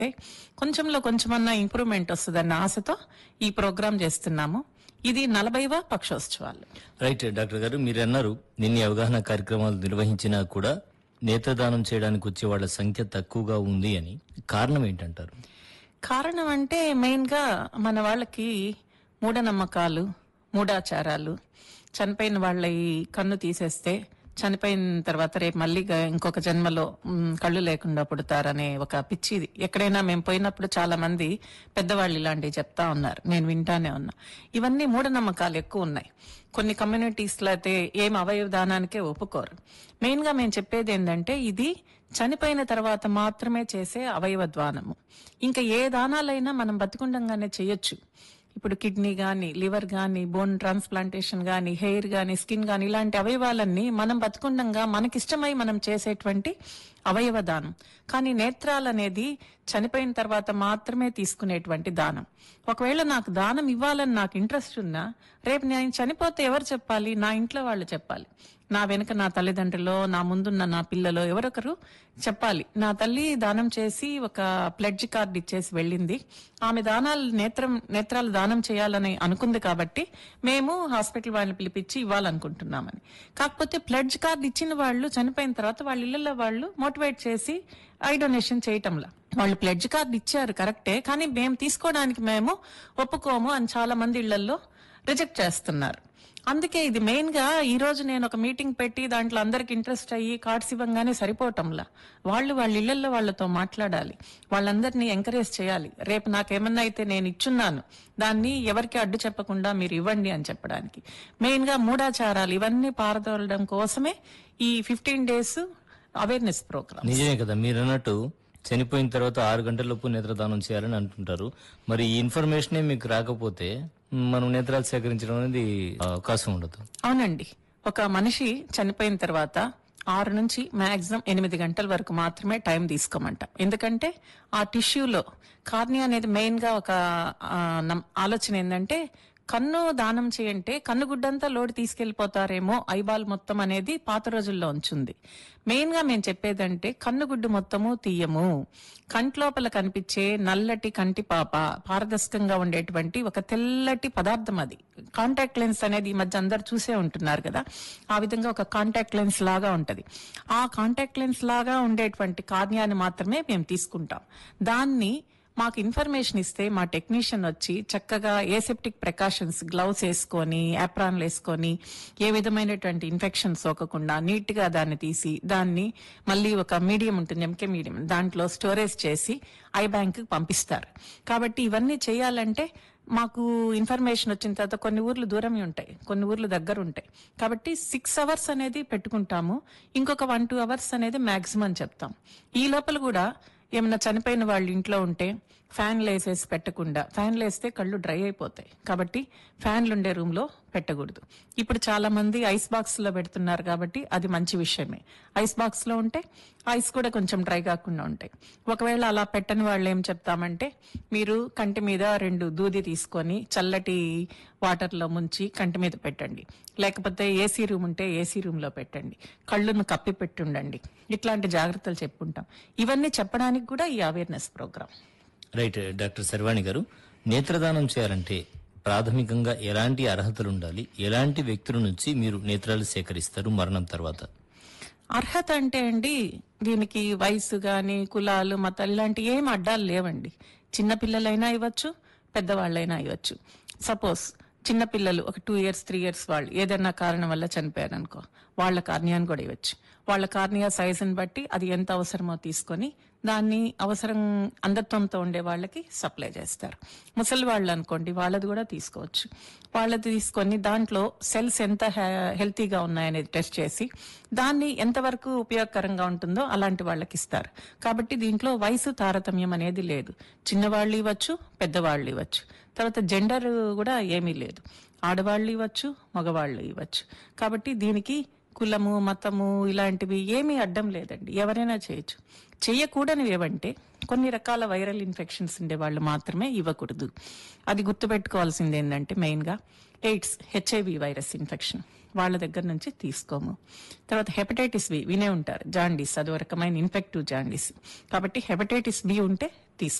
చేస్తే కొంచెంలో కొంచెమన్నా ఇంప్రూవ్మెంట్ వస్తుందన్న ఆశతో ఈ ప్రోగ్రాం చేస్తున్నాము ఇది నలభైవ పక్షోత్సవాలు రైట్ డాక్టర్ గారు మీరు అన్నారు నిన్ని అవగాహన కార్యక్రమాలు నిర్వహించినా కూడా నేత్రదానం చేయడానికి వచ్చే వాళ్ళ సంఖ్య తక్కువగా ఉంది అని కారణం ఏంటంటారు కారణం అంటే మెయిన్ గా మన వాళ్ళకి మూఢనమ్మకాలు మూఢాచారాలు చనిపోయిన వాళ్ళ ఈ కన్ను తీసేస్తే చనిపోయిన తర్వాత రేపు మళ్ళీ గా- ఇంకొక జన్మలో మ్, కళ్ళు లేకుండా పుడతారనే ఒక పిచ్చిది ఎక్కడైనా మేము పోయినప్పుడు చాలా మంది పెద్దవాళ్ళు ఇలాంటివి చెప్తా ఉన్నారు నేను వింటానే ఉన్నా ఇవన్నీ మూఢనమ్మకాలు ఎక్కువ ఉన్నాయి కొన్ని కమ్యూనిటీస్ లో అయితే ఏం అవయవ దానానికే ఒప్పుకోరు మెయిన్ గా మేము చెప్పేది ఏంటంటే ఇది చనిపోయిన తర్వాత మాత్రమే చేసే అవయవ దానము ఇంకా ఏ దానాలైనా మనం బతికుండంగానే చేయొచ్చు ఇప్పుడు కిడ్నీ గాని లివర్ గాని బోన్ ట్రాన్స్ప్లాంటేషన్ గాని హెయిర్ గాని స్కిన్ గాని ఇలాంటి అవయవాలన్నీ మనం బతుకుండంగా మనకిష్టమై మనం చేసేటువంటి అవయవ దానం కానీ నేత్రాలు అనేది చనిపోయిన తర్వాత మాత్రమే తీసుకునేటువంటి దానం ఒకవేళ నాకు దానం ఇవ్వాలని నాకు ఇంట్రెస్ట్ ఉన్నా రేపు నేను చనిపోతే ఎవరు చెప్పాలి నా ఇంట్లో వాళ్ళు చెప్పాలి నా వెనుక నా తల్లిదండ్రులో నా ముందున్న నా పిల్లలో ఎవరొకరు చెప్పాలి నా తల్లి దానం చేసి ఒక ప్లెడ్జ్ కార్డ్ ఇచ్చేసి వెళ్ళింది ఆమె దానాలు నేత్రం నేత్రాలు దానం చేయాలని అనుకుంది కాబట్టి మేము హాస్పిటల్ వాళ్ళని పిలిపించి ఇవ్వాలనుకుంటున్నామని కాకపోతే ప్లెడ్జ్ కార్డ్ ఇచ్చిన వాళ్ళు చనిపోయిన తర్వాత వాళ్ళ ఇళ్లలో వాళ్ళు మోటివేట్ చేసి ఐ డొనేషన్ చేయటంలా వాళ్ళు ప్లెడ్జ్ కార్డ్ ఇచ్చారు కరెక్టే కానీ మేము తీసుకోవడానికి మేము ఒప్పుకోము అని చాలా మంది ఇళ్లలో రిజెక్ట్ చేస్తున్నారు అందుకే ఇది మెయిన్ గా ఈ రోజు నేను ఒక మీటింగ్ పెట్టి దాంట్లో అందరికి ఇంట్రెస్ట్ అయ్యి కార్డ్స్ ఇవ్వగానే సరిపోవటంలా వాళ్ళు వాళ్ళ ఇళ్లలో వాళ్ళతో మాట్లాడాలి వాళ్ళందరినీ ఎంకరేజ్ చేయాలి రేపు నాకేమన్నా అయితే నేను ఇచ్చున్నాను దాన్ని ఎవరికి అడ్డు చెప్పకుండా మీరు ఇవ్వండి అని చెప్పడానికి మెయిన్ గా మూఢాచారాలు ఇవన్నీ పారదోలడం కోసమే ఈ ఫిఫ్టీన్ డేస్ అవేర్నెస్ ప్రోగ్రామ్ నిజమే కదా మీరు అన్నట్టు చనిపోయిన తర్వాత ఆరు గంటలలోపు నేత్రదానం చేయాలని అంటుంటారు మరి ఈ ఇన్ఫర్మేషనే మీకు రాకపోతే మనం నేత్రాలు సేకరించడం అనేది అవకాశం ఉండదు అవునండి ఒక మనిషి చనిపోయిన తర్వాత ఆరు నుంచి మాక్సిమం ఎనిమిది గంటల వరకు మాత్రమే టైం తీసుకోమంట ఎందుకంటే ఆ టిష్యూలో కార్నియా అనేది మెయిన్ గా ఒక ఆ, నమ్- ఆలోచన ఏంటంటే కన్ను దానం చేయంటే కన్ను గుడ్డంతా లోటు తీసుకెళ్లిపోతారేమో ఐబాల్ మొత్తం అనేది పాత రోజుల్లో ఉంచుంది మెయిన్ గా మేము చెప్పేదంటే కన్ను గుడ్డు మొత్తము తీయము కంట్లోపల కనిపించే నల్లటి కంటి పాప పారదర్శకంగా ఉండేటువంటి ఒక తెల్లటి పదార్థం అది కాంటాక్ట్ లెన్స్ అనేది ఈ మధ్య అందరు చూసే ఉంటున్నారు కదా ఆ విధంగా ఒక కాంటాక్ట్ లెన్స్ లాగా ఉంటది ఆ కాంటాక్ట్ లెన్స్ లాగా ఉండేటువంటి కార్యాన్ని మాత్రమే మేము తీసుకుంటాం దాన్ని మాకు ఇన్ఫర్మేషన్ ఇస్తే మా టెక్నీషియన్ వచ్చి చక్కగా ఏసెప్టిక్ ప్రికాషన్స్ గ్లౌస్ వేసుకొని యాప్రాన్లు వేసుకొని ఏ విధమైనటువంటి ఇన్ఫెక్షన్ సోకకుండా నీట్ గా దాన్ని తీసి దాన్ని మళ్ళీ ఒక మీడియం ఉంటుంది ఎంకే మీడియం దాంట్లో స్టోరేజ్ చేసి ఐ బ్యాంక్ పంపిస్తారు కాబట్టి ఇవన్నీ చేయాలంటే మాకు ఇన్ఫర్మేషన్ వచ్చిన తర్వాత కొన్ని ఊర్లు దూరమే ఉంటాయి కొన్ని ఊర్లు దగ్గర ఉంటాయి కాబట్టి సిక్స్ అవర్స్ అనేది పెట్టుకుంటాము ఇంకొక వన్ టూ అవర్స్ అనేది మాక్సిమం చెప్తాం ఈ లోపల కూడా ఏమైనా చనిపోయిన వాళ్ళు ఇంట్లో ఉంటే ఫ్యాన్లు వేసేసి పెట్టకుండా ఫ్యాన్లు వేస్తే కళ్ళు డ్రై అయిపోతాయి కాబట్టి ఫ్యాన్లు ఉండే రూమ్ లో పెట్టకూడదు ఇప్పుడు చాలా మంది ఐస్ బాక్స్ లో పెడుతున్నారు కాబట్టి అది మంచి విషయమే ఐస్ బాక్స్ లో ఉంటే ఐస్ కూడా కొంచెం డ్రై కాకుండా ఉంటాయి ఒకవేళ అలా పెట్టని వాళ్ళు ఏం చెప్తామంటే మీరు కంటి మీద రెండు దూది తీసుకొని చల్లటి వాటర్ లో ముంచి కంటి మీద పెట్టండి లేకపోతే ఏసీ రూమ్ ఉంటే ఏసీ రూమ్ లో పెట్టండి కళ్ళును కప్పి పెట్టుండండి ఇట్లాంటి జాగ్రత్తలు చెప్పుకుంటాం ఇవన్నీ చెప్పడానికి కూడా ఈ awareness programme right doctor Sharvani garu నేత్రదానం చేయాలంటే ప్రాథమికంగా ఎలాంటి అర్హతలు ఉండాలి ఎలాంటి వ్యక్తుల నుంచి మీరు నేత్రాలు సేకరిస్తారు మరణం తర్వాత అర్హత అంటే అండి దీనికి వయసు గాని కులాలు మతాలు ఇలాంటి ఏం అడ్డాలు లేవండి చిన్న పిల్లలైనా ఇవ్వచ్చు పెద్దవాళ్ళైనా ఇవ్వచ్చు సపోజ్ చిన్న పిల్లలు ఒక టూ ఇయర్స్ త్రీ ఇయర్స్ వాళ్ళు ఏదైనా కారణం వల్ల చనిపోయారు అనుకో వాళ్ళ కార్నియాన్ని కూడా ఇవ్వచ్చు వాళ్ళ కార్నియా సైజుని బట్టి అది ఎంత అవసరమో తీసుకొని దాన్ని అవసరం అంధత్వంతో ఉండే వాళ్ళకి సప్లై చేస్తారు ముసలి వాళ్ళు అనుకోండి వాళ్ళది కూడా తీసుకోవచ్చు వాళ్ళది తీసుకొని దాంట్లో సెల్స్ ఎంత హె- హెల్తీగా ఉన్నాయనేది టెస్ట్ చేసి దాన్ని ఎంతవరకు ఉపయోగకరంగా ఉంటుందో అలాంటి వాళ్ళకి ఇస్తారు కాబట్టి దీంట్లో వయసు తారతమ్యం అనేది లేదు చిన్నవాళ్ళు ఇవ్వచ్చు పెద్దవాళ్ళు ఇవ్వచ్చు తర్వాత జెండర్ కూడా ఏమీ లేదు ఆడవాళ్ళు ఇవ్వచ్చు మగవాళ్ళు ఇవ్వచ్చు కాబట్టి దీనికి కులము మతము ఇలాంటివి ఏమీ అడ్డం లేదండి ఎవరైనా చేయొచ్చు చేయకూడనివి ఏవంటే కొన్ని రకాల వైరల్ ఇన్ఫెక్షన్స్ ఉండే వాళ్ళు మాత్రమే ఇవ్వకూడదు అది గుర్తుపెట్టుకోవాల్సింది ఏంటంటే మెయిన్గా ఎయిడ్స్ హెచ్ఐవి వైరస్ ఇన్ఫెక్షన్ వాళ్ళ దగ్గర నుంచి తీసుకోము తర్వాత హెపటైటిస్ బి వినే ఉంటారు జాండీస్ అది ఒక రకమైన ఇన్ఫెక్టివ్ జాండీస్ కాబట్టి హెపటైటిస్ బి ఉంటే